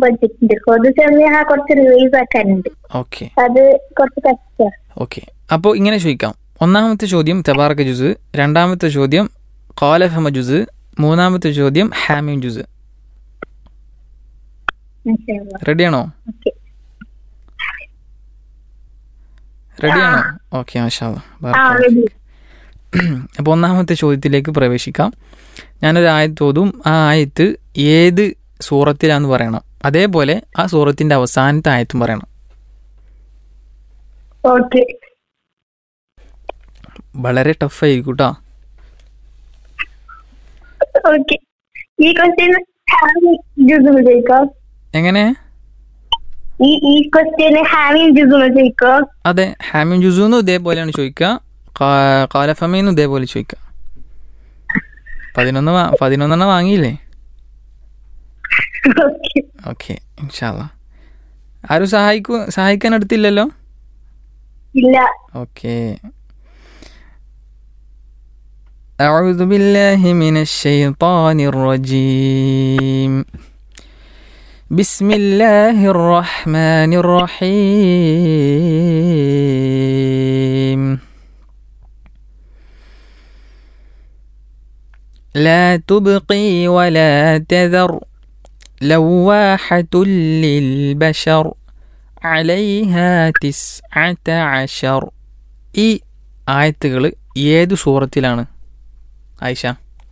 പഠിച്ചിട്ടുണ്ട് കൊതുസെന്ന് ഞാൻ കുറച്ച് റിവൈസ് ആക്കാനുണ്ട് ഓക്കെ അത് കുറച്ച് കഷ്ടമാണ് ഓക്കെ അപ്പോൾ ഇങ്ങനെ ചോദിക്കാം ഒന്നാമത്തെ ചോദ്യം തബാറക്ക് ജുസ് രണ്ടാമത്തെ ചോദ്യം കോലഫമ ജുസ് മൂന്നാമത്തെ ചോദ്യം ഹാമിം ജുസ് റെഡിയാണോ ഓക്കെ റെഡിയാണോ ഓക്കെ മാഷാ ആ ready. അപ്പോൾ ഒന്നാമത്തെ ചോദ്യത്തിലേക്ക് പ്രവേശിക്കാം ഞാനൊരു ആയത്ത് ഓതും ആ ആയത്ത് ഏത് സൂറത്തിലാന്ന് പറയണം അതേപോലെ ആ സൂറത്തിൻ്റെ അവസാനത്തെ ആയത്തും പറയണം ഓക്കെ വളരെ ടഫായിരിക്കും കേട്ടോ ഓക്കെ ഈ ക്വസ്റ്റ്യൻ ജ്യൂസ് ചോദിക്കോ എങ്ങനെ ഈ ഈ ക്വസ്റ്റ്യന് ഹാവിങ് ജ്യൂസ് ചോദിക്കോ അതെ ഹാമിം ജുസൂന്നും ഇതേപോലെയാണ് ചോദിക്കുക കാ- കാലഫമീന്നും ഇതേപോലെ ചോദിക്കുക പതിനൊന്ന് വാ- പതിനൊന്നെണ്ണം വാങ്ങിയില്ലേ ഓക്കെ ഓക്കെ ഇൻഷാല്ല ആരും സഹായിക്കൂ സഹായിക്കാൻ അടുത്തില്ലല്ലോ ഇല്ല اوكي أعوذ بالله من الشيطان الرجيم بسم الله الرحمن الرحيم لا تبقي ولا تذر لواحة للبشر അലൈഹ തിസ്അത അശർ ഈ ആയത്തുകൾ ഏത് സൂറത്തിലാണ് ആയിഷ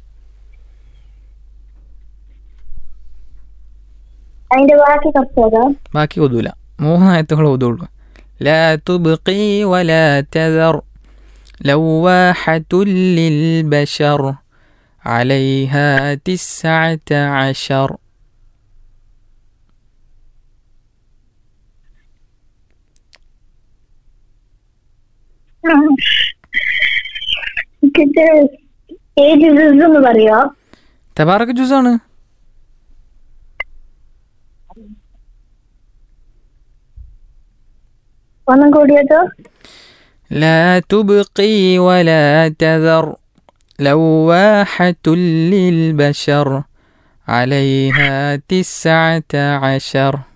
അതിന്റെ ബാക്കി കുറച്ചോ ബാക്കി ഓതൂല മൂന്ന് ആയത്തുകൾ ഓതുള്ളൂ لا تبقي ولا تذر لواحة للبشر عليها تسعة عشر ഇത് ഏത് ജ്യൂസ് എന്ന് പറയോ തബാറക്ക് ജ്യൂസാണ് ഒന്നും കൂടിയതോ لا تبقي ولا تذر لواحة للبشر عليها تسعة عشر